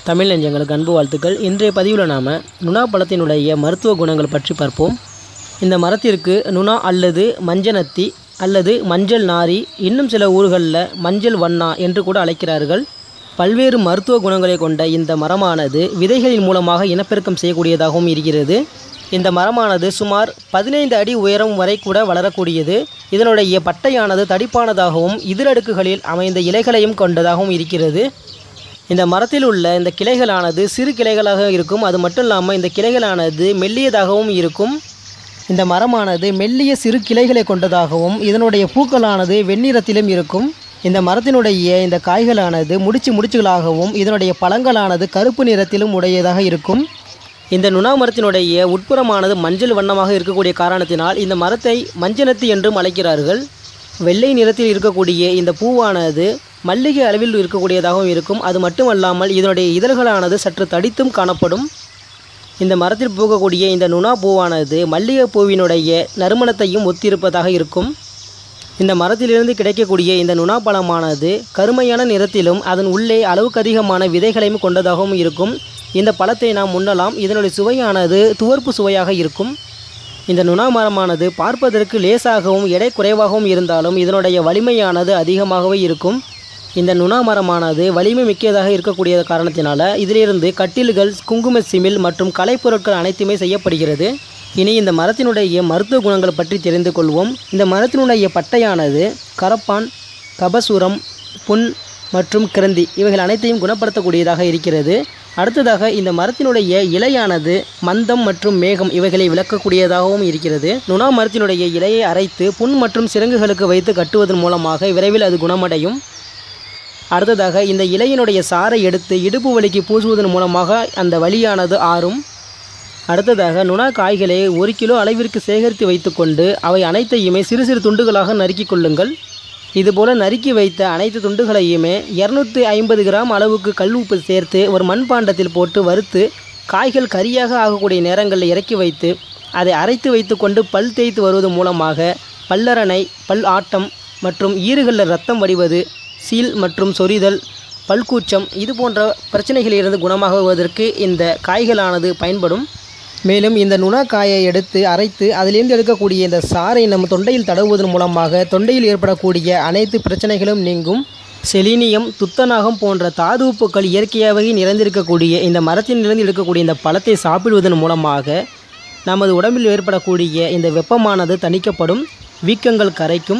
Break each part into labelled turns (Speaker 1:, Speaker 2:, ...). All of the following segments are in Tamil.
Speaker 1: தமிழ் நெஞ்சங்களுக்கு அன்பு வாழ்த்துக்கள் இன்றைய பதிவில் நாம் நுணா பழத்தினுடைய மருத்துவ குணங்கள் பற்றி பார்ப்போம் இந்த மரத்திற்கு நுணா அல்லது மஞ்சனத்தி அல்லது மஞ்சள் நாரி இன்னும் சில ஊர்களில் மஞ்சள் வண்ணா என்று கூட அழைக்கிறார்கள் பல்வேறு மருத்துவ குணங்களை கொண்ட இந்த மரமானது விதைகளின் மூலமாக இனப்பெருக்கம் செய்யக்கூடியதாகவும் இருக்கிறது இந்த மரமானது சுமார் பதினைந்து அடி உயரம் வரை கூட வளரக்கூடியது இதனுடைய பட்டையானது தடிப்பானதாகவும் இதரடுக்குகளில் அமைந்த இலைகளையும் கொண்டதாகவும் இருக்கிறது இந்த மரத்தில் உள்ள இந்த கிளைகளானது சிறு கிளைகளாக இருக்கும் அது மட்டும் இல்லாமல் இந்த கிளைகளானது மெல்லியதாகவும் இருக்கும் இந்த மரமானது மெல்லிய சிறு கிளைகளை கொண்டதாகவும் இதனுடைய பூக்களானது வெண்ணிறத்திலும் இருக்கும் இந்த மரத்தினுடைய இந்த காய்களானது முடிச்சு முடிச்சுகளாகவும் இதனுடைய பழங்களானது கருப்பு நிறத்திலும் உடையதாக இருக்கும் இந்த நுணா மரத்தினுடைய உட்புறமானது மஞ்சள் வண்ணமாக இருக்கக்கூடிய காரணத்தினால் இந்த மரத்தை மஞ்சனத்தி என்றும் அழைக்கிறார்கள் வெள்ளை நிறத்தில் இருக்கக்கூடிய இந்த பூவானது மல்லிகை அளவில் இருக்கக்கூடியதாகவும் இருக்கும் அது மட்டுமல்லாமல் இதனுடைய இதழ்களானது சற்று தடித்தும் காணப்படும் இந்த மரத்தில் பூக்கக்கூடிய இந்த நுணா பூவானது மல்லிகை பூவினுடைய நறுமணத்தையும் ஒத்திருப்பதாக இருக்கும் இந்த மரத்திலிருந்து கிடைக்கக்கூடிய இந்த நுணா பழமானது கருமையான நிறத்திலும் அதன் உள்ளே அளவுக்கு அதிகமான விதைகளையும் கொண்டதாகவும் இருக்கும் இந்த பழத்தை நாம் உண்ணலாம் இதனுடைய சுவையானது துவர்ப்பு சுவையாக இருக்கும் இந்த நுணா மரமானது பார்ப்பதற்கு லேசாகவும் எடை குறைவாகவும் இருந்தாலும் இதனுடைய வலிமையானது அதிகமாகவே இருக்கும் இந்த நுணா மரமானது வலிமை மிக்கதாக இருக்கக்கூடிய காரணத்தினால இதிலிருந்து கட்டில்கள் குங்கும சிமிழ் மற்றும் கலைப்பொருட்கள் அனைத்துமே செய்யப்படுகிறது இனி இந்த மரத்தினுடைய மருத்துவ குணங்கள் பற்றி தெரிந்து கொள்வோம் இந்த மரத்தினுடைய பட்டையானது கரப்பான் கபசுரம் புண் மற்றும் கிரந்தி இவைகள் அனைத்தையும் குணப்படுத்தக்கூடியதாக இருக்கிறது அடுத்ததாக இந்த மரத்தினுடைய இலையானது மந்தம் மற்றும் மேகம் இவைகளை விளக்கக்கூடியதாகவும் இருக்கிறது நுணா மரத்தினுடைய இலையை அரைத்து புண் மற்றும் சிறங்குகளுக்கு வைத்து கட்டுவதன் மூலமாக விரைவில் அது குணமடையும் அடுத்ததாக இந்த இலையினுடைய சாறை எடுத்து இடுப்பு வலிக்கு பூசுவதன் மூலமாக அந்த வலியானது ஆறும் அடுத்ததாக நுணா காய்களை ஒரு கிலோ அளவிற்கு சேகரித்து வைத்துக்கொண்டு அவை அனைத்தையுமே சிறு சிறு துண்டுகளாக நறுக்கிக் கொள்ளுங்கள் இதுபோல் நறுக்கி வைத்த அனைத்து துண்டுகளையுமே இரநூத்தி ஐம்பது கிராம் அளவுக்கு கல் உப்பு சேர்த்து ஒரு மண்பாண்டத்தில் போட்டு வறுத்து காய்கள் கரியாக ஆகக்கூடிய நேரங்களில் இறக்கி வைத்து அதை அரைத்து வைத்துக்கொண்டு பல் தேய்த்து வருவது மூலமாக பல்லரணை பல் ஆட்டம் மற்றும் ஈறுகளில் ரத்தம் வடிவது சீல் மற்றும் சொரிதல் பல்கூச்சம் இது போன்ற பிரச்சனைகளிலிருந்து குணமாகுவதற்கு இந்த காய்களானது பயன்படும் மேலும் இந்த நுணக்காயை எடுத்து அரைத்து அதிலிருந்து எடுக்கக்கூடிய இந்த சாறை நம்ம தொண்டையில் தடவுவதன் மூலமாக தொண்டையில் ஏற்படக்கூடிய அனைத்து பிரச்சனைகளும் நீங்கும் செலீனியம் துத்தநாகம் போன்ற தாது உப்புக்கள் இயற்கையாகவே நிறைந்திருக்கக்கூடிய இந்த மரத்திலிருந்து எடுக்கக்கூடிய இந்த பழத்தை சாப்பிடுவதன் மூலமாக நமது உடம்பில் ஏற்படக்கூடிய இந்த வெப்பமானது தணிக்கப்படும் வீக்கங்கள் கரைக்கும்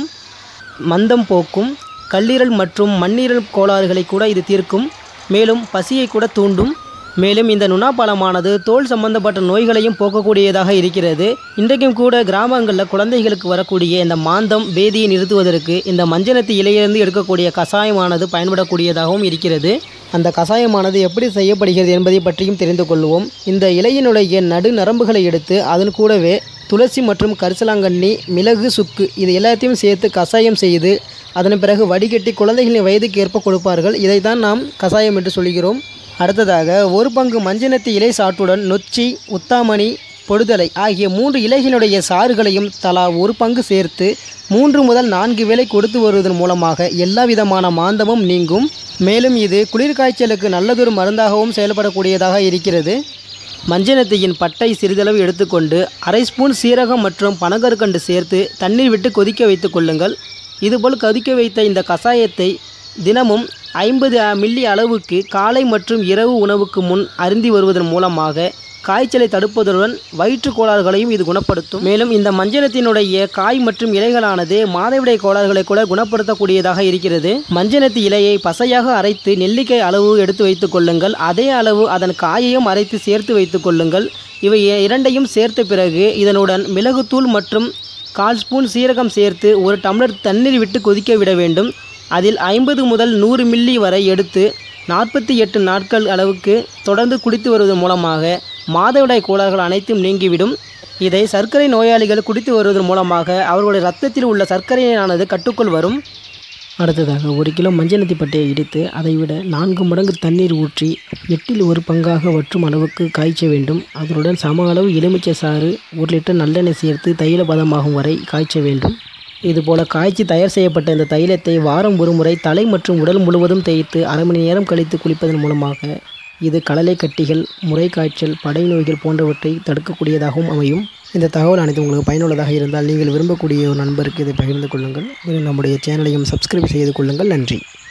Speaker 1: மந்தம் போக்கும் கல்லீரல் மற்றும் மண்ணீரல் கோளாறுகளை கூட இது தீர்க்கும் மேலும் பசியை கூட தூண்டும் மேலும் இந்த நுணாப்பழமானது தோல் சம்பந்தப்பட்ட நோய்களையும் போக்கக்கூடியதாக இருக்கிறது இன்றைக்கும் கூட கிராமங்களில் குழந்தைகளுக்கு வரக்கூடிய இந்த மாந்தம் பேதியை நிறுத்துவதற்கு இந்த மஞ்சனத்து இலையிலிருந்து எடுக்கக்கூடிய கஷாயமானது பயன்படக்கூடியதாகவும் இருக்கிறது அந்த கஷாயமானது எப்படி செய்யப்படுகிறது என்பதை பற்றியும் தெரிந்து கொள்வோம் இந்த இலையினுடைய நடு நரம்புகளை எடுத்து அதன் கூடவே துளசி மற்றும் கரிசலாங்கண்ணி மிளகு சுக்கு இது எல்லாத்தையும் சேர்த்து கஷாயம் செய்து அதன் பிறகு வடிகட்டி குழந்தைகளின் வயதுக்கு ஏற்ப கொடுப்பார்கள் இதைத்தான் நாம் கஷாயம் என்று சொல்கிறோம் அடுத்ததாக ஒரு பங்கு மஞ்சனத்தி இலை சாற்றுடன் நொச்சி உத்தாமணி பொடுதலை ஆகிய மூன்று இலைகளுடைய சாறுகளையும் தலா ஒரு பங்கு சேர்த்து மூன்று முதல் நான்கு வேளை கொடுத்து வருவதன் மூலமாக எல்லா விதமான மாந்தமும் நீங்கும் மேலும் இது குளிர்காய்ச்சலுக்கு நல்லதொரு மருந்தாகவும் செயல்படக்கூடியதாக இருக்கிறது மஞ்சனத்தியின் பட்டை சிறிதளவு எடுத்துக்கொண்டு அரை ஸ்பூன் சீரகம் மற்றும் பனகற்கண்டு சேர்த்து தண்ணீர் விட்டு கொதிக்க வைத்து கொள்ளுங்கள் இதுபோல் கொதிக்க வைத்த இந்த கஷாயத்தை தினமும் ஐம்பது மில்லி அளவுக்கு காலை மற்றும் இரவு உணவுக்கு முன் அருந்தி வருவதன் மூலமாக காய்ச்சலை தடுப்பதுடன் வயிற்று கோளாறுகளையும் இது குணப்படுத்தும் மேலும் இந்த மஞ்சனத்தினுடைய காய் மற்றும் இலைகளானது மாதவிடை கோளாறுகளை கூட குணப்படுத்தக்கூடியதாக இருக்கிறது மஞ்சனத்தி இலையை பசையாக அரைத்து நெல்லிக்காய் அளவு எடுத்து வைத்துக் கொள்ளுங்கள் அதே அளவு அதன் காயையும் அரைத்து சேர்த்து வைத்துக் கொள்ளுங்கள் இவை இரண்டையும் சேர்த்த பிறகு இதனுடன் மிளகுத்தூள் மற்றும் கால் ஸ்பூன் சீரகம் சேர்த்து ஒரு டம்ளர் தண்ணீர் விட்டு கொதிக்க விட வேண்டும் அதில் ஐம்பது முதல் நூறு மில்லி வரை எடுத்து நாற்பத்தி எட்டு நாட்கள் அளவுக்கு தொடர்ந்து குடித்து வருவதன் மூலமாக மாதவிடாய் கோளாறுகள் அனைத்தும் நீங்கிவிடும் இதை சர்க்கரை நோயாளிகள் குடித்து வருவதன் மூலமாக அவர்களுடைய ரத்தத்தில் உள்ள சர்க்கரையானது கட்டுக்குள் வரும் அடுத்ததாக ஒரு கிலோ மஞ்சனத்தி பட்டையை இடித்து அதை விட நான்கு மடங்கு தண்ணீர் ஊற்றி எட்டில் ஒரு பங்காக வற்றும் அளவுக்கு காய்ச்ச வேண்டும் அதனுடன் சம அளவு எலுமிச்சை சாறு ஒரு லிட்டர் நல்லெண்ணெய் சேர்த்து தைல பதமாகும் வரை காய்ச்ச வேண்டும் இதுபோல காய்ச்சி தயார் செய்யப்பட்ட இந்த தைலத்தை வாரம் ஒரு முறை தலை மற்றும் உடல் முழுவதும் தேய்த்து அரை மணி நேரம் கழித்து குளிப்பதன் மூலமாக இது கடலை கட்டிகள் முறைக்காய்ச்சல் படை நோய்கள் போன்றவற்றை தடுக்கக்கூடியதாகவும் அமையும் இந்த தகவல் அனைத்து உங்களுக்கு பயனுள்ளதாக இருந்தால் நீங்கள் விரும்பக்கூடிய ஒரு நண்பருக்கு இதை பகிர்ந்து கொள்ளுங்கள் மேலும் நம்முடைய சேனலையும் சப்ஸ்கிரைப் செய்து கொள்ளுங்கள் நன்றி